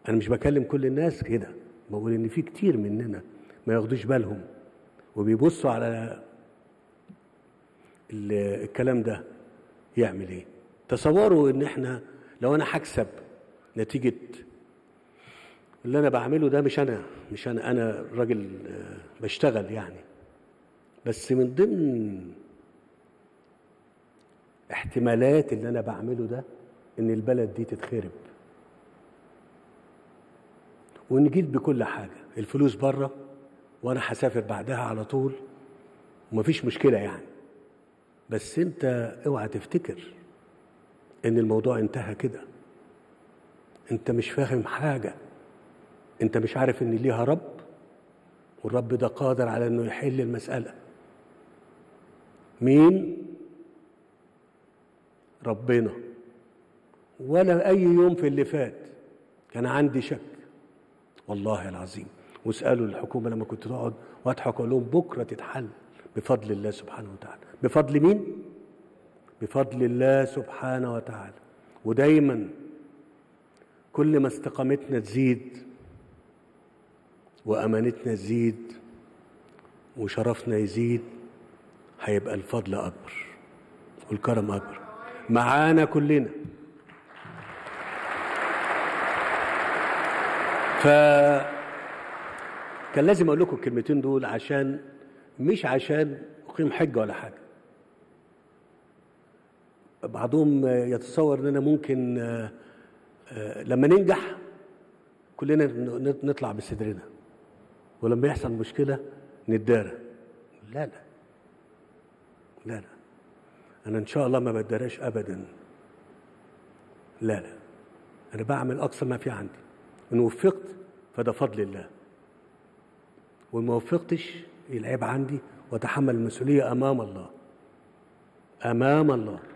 انا مش بكلم كل الناس كده بقول ان في كتير مننا ما ياخدوش بالهم وبيبصوا على ال- الكلام ده يعمل ايه تصوروا ان احنا لو انا هكسب نتيجه اللي انا بعمله ده مش انا مش انا انا راجل آه، بشتغل يعني بس من ضمن احتمالات اللي انا بعمله ده ان البلد دي تتخرب وان جيت بكل حاجه الفلوس بره وانا هسافر بعدها على طول ومفيش مشكله يعني بس انت اوعى تفتكر ان الموضوع انتهى كده انت مش فاهم حاجه انت مش عارف ان ليها رب والرب ده قادر على انه يحل المساله مين ربنا ولا اي يوم في اللي فات كان عندي شك والله العظيم واسالوا الحكومه لما كنت تقعد واضحك اقول لهم بكره تتحل بفضل الله سبحانه وتعالى بفضل مين بفضل الله سبحانه وتعالى ودايما كل ما استقامتنا تزيد وامانتنا تزيد وشرفنا يزيد هيبقى الفضل اكبر والكرم اكبر معانا كلنا ف كان لازم اقول لكم الكلمتين دول عشان مش عشان اقيم حجه ولا حاجه بعضهم يتصور ان انا ممكن آه، آه، لما ننجح كلنا ن- نطلع بصدرنا ولما يحصل مشكله نتدارى لا لا لا لا انا ان شاء الله ما بدراش ابدا لا لا انا بعمل اقصى ما في عندي ان وفقت فده فضل الله وإن ما وفقتش العيب عندي واتحمل المسؤوليه امام الله امام الله